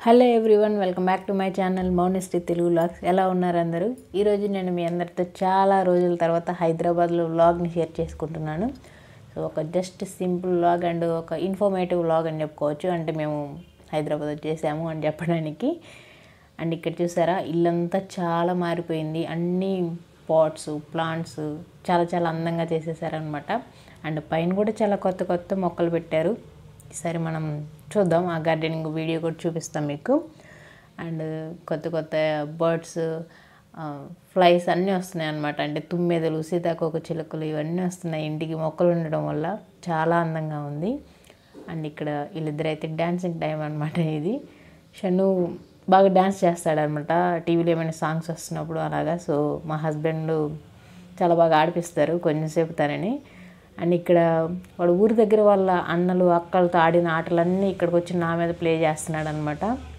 hello everyone welcome back to my channel మౌనిస్టి Telugu vlogs ఎలా ఉన్నారు అందరూ ఈరోజు నేను మీ అందరితో చాలా రోజుల తర్వాత హైదరాబాద్లో వ్లాగ్ని షేర్ చేసుకుంటున్నాను సో ఒక జస్ట్ సింపుల్ వ్లాగ్ అండ్ ఒక ఇన్ఫర్మేటివ్ వ్లాగ్ అని చెప్పుకోవచ్చు అంటే మేము హైదరాబాద్ వచ్చేసాము అని చెప్పడానికి అండ్ ఇక్కడ చూసారా ఇల్లంతా చాలా మారిపోయింది అన్ని పాట్స్ ప్లాంట్స్ చాలా చాలా అందంగా చేసేసారనమాట అండ్ పైన కూడా చాలా కొత్త కొత్త మొక్కలు పెట్టారు ఈసారి మనం చూద్దాం ఆ గార్డెనింగ్ వీడియో కూడా చూపిస్తాం మీకు అండ్ కొత్త కొత్త బర్డ్స్ ఫ్లైస్ అన్నీ వస్తున్నాయి అనమాట అంటే తుమ్మెదలు సీతాకోక చిలుకలు ఇవన్నీ వస్తున్నాయి ఇంటికి మొక్కలు ఉండడం వల్ల చాలా అందంగా ఉంది అండ్ ఇక్కడ వీళ్ళిద్దరు అయితే డ్యాన్సింగ్ టైం అనమాట ఇది షను బాగా డ్యాన్స్ చేస్తాడనమాట టీవీలో ఏమైనా సాంగ్స్ వస్తున్నప్పుడు అలాగా సో మా హస్బెండ్ చాలా బాగా ఆడిపిస్తారు కొంచెంసేపు తనని అండ్ ఇక్కడ వాడు ఊరి దగ్గర వాళ్ళ అన్నలు అక్కలతో ఆడిన ఆటలన్నీ ఇక్కడికి వచ్చి నా మీద ప్లే చేస్తున్నాడు అనమాట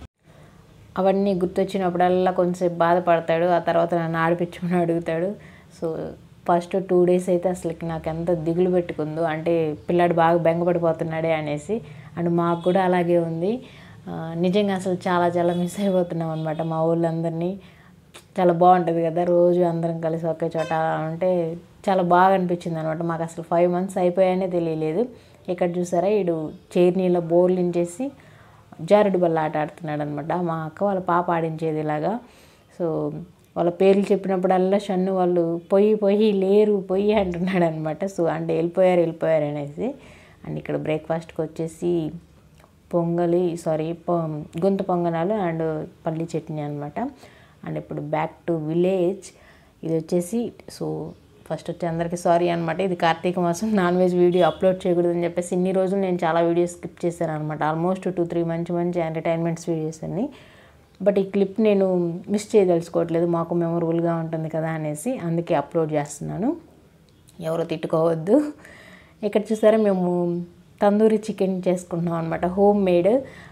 అవన్నీ గుర్తొచ్చినప్పుడల్లా కొంచెంసేపు బాధపడతాడు ఆ తర్వాత నన్ను ఆడిపించమని అడుగుతాడు సో ఫస్ట్ టూ డేస్ అయితే అసలుకి నాకు ఎంత దిగులు పెట్టుకుందో అంటే పిల్లాడు బాగా బెంగపడిపోతున్నాడే అనేసి అండ్ మాకు కూడా అలాగే ఉంది ఆ, నిజంగా అసలు చాలా చాలా మిస్ అయిపోతున్నాం అనమాట మా ఊళ్ళందరినీ చాలా బాగుంటుంది కదా రోజు అందరం కలిసి ఒకే చోట ఉంటే చాలా బాగా అనిపించింది అనమాట మాకు అసలు ఫైవ్ మంత్స్ అయిపోయానే తెలియలేదు ఇక్కడ చూసారా వీడు చైర్నీలో బోర్లించేసి జారుడు బల్ల ఆట ఆడుతున్నాడు అనమాట మా అక్క వాళ్ళ పాప ఆడించేది ఇలాగా సో వాళ్ళ పేర్లు చెప్పినప్పుడల్లా షన్ను వాళ్ళు పొయ్యి పొయ్యి లేరు పొయ్యి అంటున్నాడు అనమాట సో అంటే వెళ్ళిపోయారు వెళ్ళిపోయారు అనేసి అండ్ ఇక్కడ బ్రేక్ఫాస్ట్కి వచ్చేసి పొంగలి సారీ పొ గుంత పొంగనాలు అండ్ పల్లి చట్నీ అనమాట అండ్ ఇప్పుడు బ్యాక్ టు విలేజ్ ఇది వచ్చేసి సో ఫస్ట్ వచ్చి అందరికీ సారీ అనమాట ఇది కార్తీక మాసం నాన్ వెజ్ వీడియో అప్లోడ్ చేయకూడదని చెప్పేసి ఇన్ని రోజులు నేను చాలా వీడియోస్ స్కిప్ చేశాను అనమాట ఆల్మోస్ట్ టూ త్రీ మంచి మంచి ఎంటర్టైన్మెంట్స్ వీడియోస్ అన్ని బట్ ఈ క్లిప్ నేను మిస్ చేయదలుచుకోవట్లేదు మాకు మెమొరబుల్గా ఉంటుంది కదా అనేసి అందుకే అప్లోడ్ చేస్తున్నాను ఎవరో తిట్టుకోవద్దు ఇక్కడ చూసారా మేము తందూరి చికెన్ చేసుకుంటున్నాం అనమాట హోమ్ మేడ్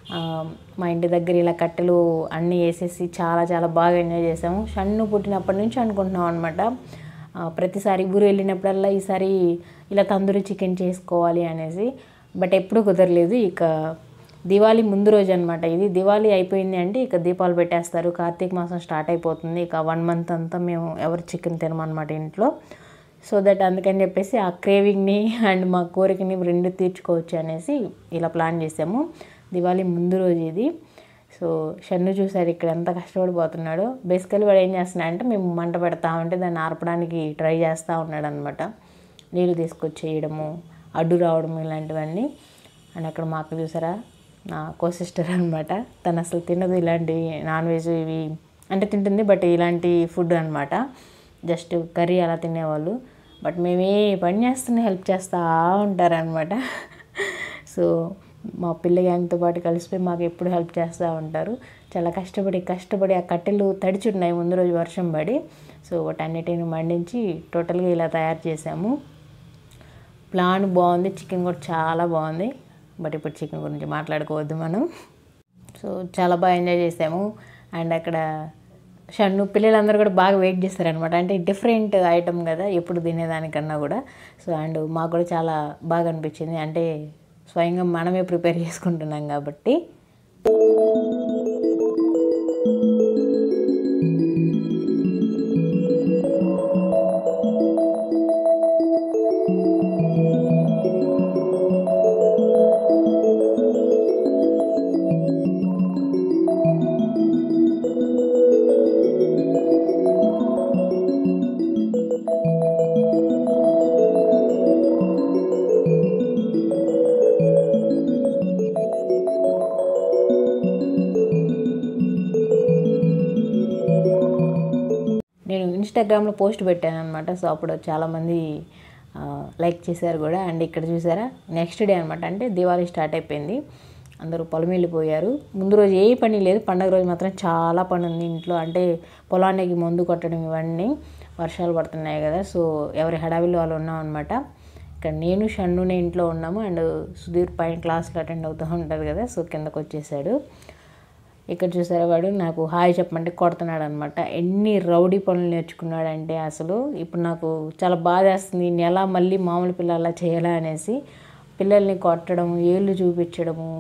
మా ఇంటి దగ్గర ఇలా కట్టెలు అన్నీ వేసేసి చాలా చాలా బాగా ఎంజాయ్ చేసాము షన్ను పుట్టినప్పటి నుంచి అనుకుంటున్నాం అనమాట ప్రతిసారి ఊరు వెళ్ళినప్పుడల్లా ఈసారి ఇలా తందూరి చికెన్ చేసుకోవాలి అనేసి బట్ ఎప్పుడూ కుదరలేదు ఇక దివాళీ ముందు రోజు అనమాట ఇది దివాళీ అయిపోయింది అంటే ఇక దీపాలు పెట్టేస్తారు కార్తీక మాసం స్టార్ట్ అయిపోతుంది ఇక వన్ మంత్ అంతా మేము ఎవరు చికెన్ తినమన్నమాట ఇంట్లో సో దట్ అందుకని చెప్పేసి ఆ క్రేవింగ్ని అండ్ మా కోరికని రెండు తీర్చుకోవచ్చు అనేసి ఇలా ప్లాన్ చేసాము దివాళీ ముందు రోజు ఇది సో షన్ను చూసారు ఇక్కడ ఎంత కష్టపడిపోతున్నాడో బేసికలీ వాడు ఏం చేస్తున్నాడు అంటే మేము మంట పెడతా ఉంటే దాన్ని ఆర్పడానికి ట్రై చేస్తూ ఉన్నాడు అనమాట నీళ్ళు తీసుకొచ్చేయడము అడ్డు రావడం ఇలాంటివన్నీ అండ్ అక్కడ మా అక్క చూసారా నా కో సిస్టర్ అనమాట తను అసలు తినదు ఇలాంటి నాన్ వెజ్ ఇవి అంటే తింటుంది బట్ ఇలాంటి ఫుడ్ అనమాట జస్ట్ కర్రీ అలా తినేవాళ్ళు బట్ మేము ఏ పని చేస్తున్నా హెల్ప్ చేస్తూ ఉంటారనమాట సో మా పిల్ల గ్యాంగ్తో పాటు కలిసిపోయి మాకు ఎప్పుడు హెల్ప్ చేస్తూ ఉంటారు చాలా కష్టపడి కష్టపడి ఆ కట్టెలు తడిచున్నాయి ముందు రోజు వర్షం పడి సో వాటన్నిటిని మండించి టోటల్గా ఇలా తయారు చేసాము ప్లాన్ బాగుంది చికెన్ కూడా చాలా బాగుంది బట్ ఇప్పుడు చికెన్ గురించి మాట్లాడుకోవద్దు మనం సో చాలా బాగా ఎంజాయ్ చేసాము అండ్ అక్కడ షన్ను పిల్లలందరూ కూడా బాగా వెయిట్ చేస్తారనమాట అంటే డిఫరెంట్ ఐటమ్ కదా ఎప్పుడు తినేదానికన్నా కూడా సో అండ్ మాకు కూడా చాలా బాగా అనిపించింది అంటే స్వయంగా మనమే ప్రిపేర్ చేసుకుంటున్నాం కాబట్టి నేను ఇన్స్టాగ్రామ్లో పోస్ట్ పెట్టాను అనమాట సో అప్పుడు చాలామంది ఆ, లైక్ చేశారు కూడా అండ్ ఇక్కడ చూసారా నెక్స్ట్ డే అనమాట అంటే దివాళీ స్టార్ట్ అయిపోయింది అందరూ పొలం వెళ్ళిపోయారు ముందు రోజు ఏ పని లేదు పండగ రోజు మాత్రం చాలా పని ఉంది ఇంట్లో అంటే పొలానికి మందు కొట్టడం ఇవన్నీ వర్షాలు పడుతున్నాయి కదా సో ఎవరి హడావిలో వాళ్ళు ఉన్నాం అనమాట ఇక్కడ నేను షన్నునే ఇంట్లో ఉన్నాము అండ్ సుధీర్ పైన క్లాస్లో అటెండ్ అవుతూ ఉంటారు కదా సో కిందకు వచ్చేసాడు ఇక్కడ చూసారా వాడు నాకు హాయ్ చెప్పమంటే కొడుతున్నాడు అనమాట ఎన్ని రౌడీ పనులు నేర్చుకున్నాడంటే అసలు ఇప్పుడు నాకు చాలా బాధ వేస్తుంది నేను ఎలా మళ్ళీ మామూలు పిల్లలా చేయాలా అనేసి పిల్లల్ని కొట్టడం ఏళ్ళు చూపించడము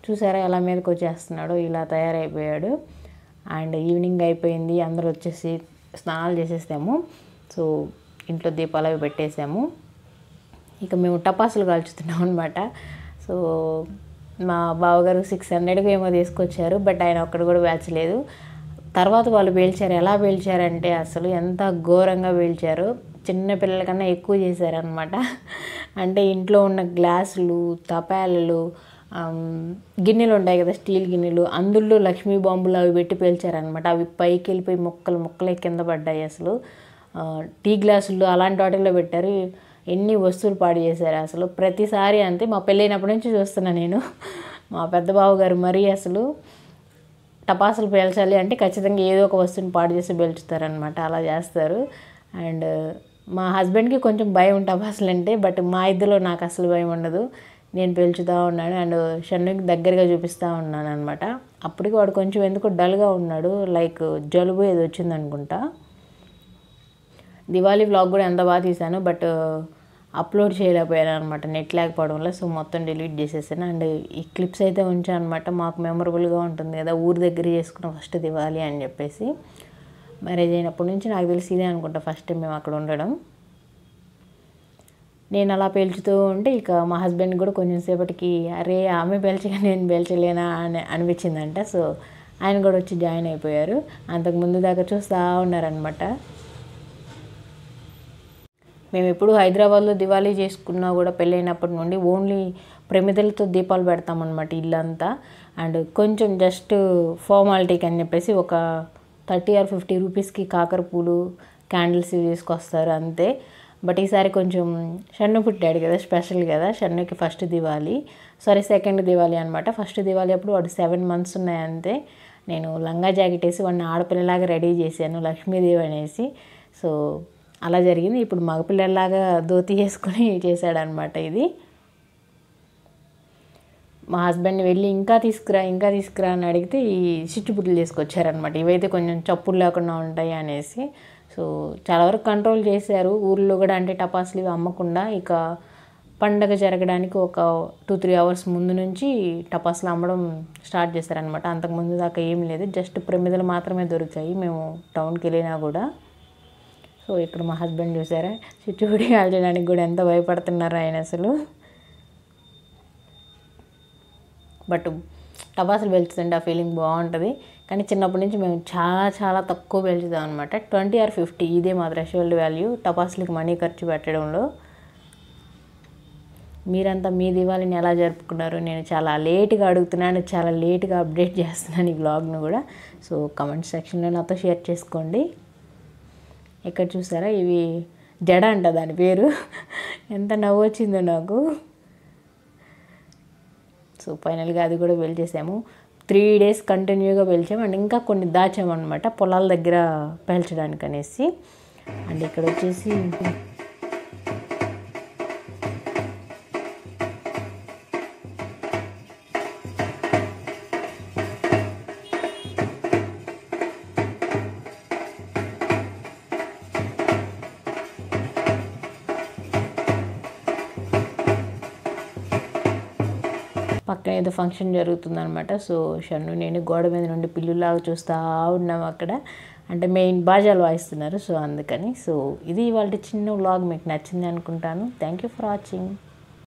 చూసారా ఎలా మీదకి వచ్చేస్తున్నాడో ఇలా తయారైపోయాడు అండ్ ఈవినింగ్ అయిపోయింది అందరూ వచ్చేసి స్నానాలు చేసేసాము సో ఇంట్లో దీపాలు అవి పెట్టేసాము ఇక మేము టపాసులు కాల్చుతున్నాం అనమాట సో మా బావగారు సిక్స్ హండ్రెడ్కి ఏమో తీసుకొచ్చారు బట్ ఆయన ఒక్కడు కూడా వేల్చలేదు తర్వాత వాళ్ళు పేల్చారు ఎలా పేల్చారంటే అసలు ఎంత ఘోరంగా పేల్చారు చిన్న పిల్లల కన్నా ఎక్కువ చేశారనమాట అంటే ఇంట్లో ఉన్న గ్లాసులు తపాలలు ఆమ్, గిన్నెలు ఉంటాయి కదా స్టీల్ గిన్నెలు అందులో లక్ష్మీ బాంబులు అవి పెట్టి పేల్చారనమాట అవి పైకి వెళ్ళిపోయి ముక్కలు ముక్కలే కింద పడ్డాయి అసలు ఆ, టీ గ్లాసులు అలాంటి వాటిల్లో పెట్టారు ఎన్ని వస్తువులు పాడు చేశారు అసలు ప్రతిసారి అంతే మా పెళ్ళైనప్పటి నుంచి చూస్తున్నా నేను మా పెద్ద బావ గారు మరీ అసలు టపాసులు పేల్చాలి అంటే ఖచ్చితంగా ఏదో ఒక వస్తువుని పాడు చేసి పేల్చుతారనమాట అలా చేస్తారు అండ్ మా హస్బెండ్కి కొంచెం భయం టపాసులు అంటే బట్ మా ఇద్దరిలో నాకు అసలు భయం ఉండదు నేను పేల్చుతూ ఉన్నాను అండ్ షన్నుకి దగ్గరగా చూపిస్తూ ఉన్నాను అనమాట అప్పటికి వాడు కొంచెం ఎందుకో డల్గా ఉన్నాడు లైక్ జలుబు ఏదో వచ్చింది అనుకుంటా దివాళీ వ్లాగ్ కూడా ఎంత బాగా తీశాను బట్ అప్లోడ్ చేయలేకపోయాను అనమాట నెట్ లేకపోవడం వల్ల సో మొత్తం డిలీట్ చేసేసాను అండ్ ఈ క్లిప్స్ అయితే ఉంచాను అనమాట మాకు మెమరబుల్గా ఉంటుంది కదా ఊరి దగ్గర చేసుకున్న ఫస్ట్ దివాళీ అని చెప్పేసి మ్యారేజ్ అయినప్పటి నుంచి నాకు తెలిసి ఇదే అనుకుంటా ఫస్ట్ టైం మేము అక్కడ ఉండడం నేను అలా పేల్చుతూ ఉంటే ఇక మా హస్బెండ్ కూడా కొంచెం సేపటికి అరే ఆమె పేల్చగా నేను పేల్చలేనా అని అనిపించిందంట సో ఆయన కూడా వచ్చి జాయిన్ అయిపోయారు అంతకు ముందు దాకా చూస్తూ ఉన్నారనమాట మేము ఎప్పుడు హైదరాబాద్లో దివాళీ చేసుకున్నా కూడా పెళ్ళైనప్పటి నుండి ఓన్లీ ప్రమిదలతో దీపాలు పెడతామన్నమాట ఇల్లంతా అండ్ కొంచెం జస్ట్ ఫార్మాలిటీకి అని చెప్పేసి ఒక థర్టీ ఆర్ ఫిఫ్టీ రూపీస్కి కాకర పూలు క్యాండిల్స్ ఇవి తీసుకొస్తారు అంతే బట్ ఈసారి కొంచెం షన్ను పుట్టాడు కదా స్పెషల్ కదా షన్నుకి first Diwali sorry second Diwali అనమాట ఫస్ట్ దివాళీ అప్పుడు వాడు సెవెన్ మంత్స్ ఉన్నాయి అంతే నేను లంగా జాకెట్ వేసి వాడిని ఆడపిల్లలాగా రెడీ చేశాను లక్ష్మీదేవి అనేసి సో అలా జరిగింది ఇప్పుడు మగపిల్లలాగా ధోతి వేసుకొని చేశాడనమాట ఇది మా హస్బెండ్ వెళ్ళి ఇంకా తీసుకురా ఇంకా తీసుకురా అని అడిగితే ఈ చిచ్చుపుట్లు తీసుకొచ్చారనమాట ఇవైతే కొంచెం చప్పులు లేకుండా ఉంటాయి అనేసి సో చాలా వరకు కంట్రోల్ చేశారు ఊర్లో కూడా అంటే టపాసులు ఇవి అమ్మకుండా ఇక పండగ జరగడానికి ఒక టూ త్రీ అవర్స్ ముందు నుంచి టపాసులు అమ్మడం స్టార్ట్ చేశారనమాట అంతకుముందు దాకా ఏం లేదు జస్ట్ ప్రమిదలు మాత్రమే దొరికాయి మేము టౌన్కి వెళ్ళినా కూడా సో ఇక్కడ మా హస్బెండ్ చూసారా చిచ్చుబుడి కాల్చడానికి కూడా ఎంత భయపడుతున్నారు ఆయన అసలు బట్ టపాసులు పెంచుతుంటే ఆ ఫీలింగ్ బాగుంటుంది కానీ చిన్నప్పటి నుంచి మేము చాలా చాలా తక్కువ పెంచుతాం అనమాట ట్వంటీ ఆర్ ఫిఫ్టీ ఇదే మా థ్రెషోల్డ్ వాల్యూ టపాసులకి మనీ ఖర్చు పెట్టడంలో మీరంతా మీ దివాళీని ఎలా జరుపుకున్నారు నేను చాలా లేట్గా అడుగుతున్నాను చాలా లేట్గా అప్డేట్ చేస్తున్నాను ఈ బ్లాగ్ను కూడా సో కమెంట్ సెక్షన్లో నాతో షేర్ చేసుకోండి ఇక్కడ చూసారా ఇవి జడ అంట దాని పేరు ఎంత నవ్వు వచ్చిందో నాకు సో ఫైనల్గా అది కూడా పేల్చేసాము త్రీ డేస్ కంటిన్యూగా పేల్చాము అండ్ ఇంకా కొన్ని దాచామన్నమాట పొలాల దగ్గర పేల్చడానికి అనేసి అండ్ ఇక్కడ వచ్చేసి పక్కన ఏదో ఫంక్షన్ జరుగుతుందనమాట సో షన్ను నేను గోడ మీద నుండి పిల్లులాగా చూస్తూ ఉన్నాం అక్కడ అంటే మెయిన్ బాజాలు వాయిస్తున్నారు సో అందుకని సో ఇది వాళ్ళ చిన్న వ్లాగ్ మీకు నచ్చింది అనుకుంటాను థ్యాంక్ యూ ఫర్ వాచింగ్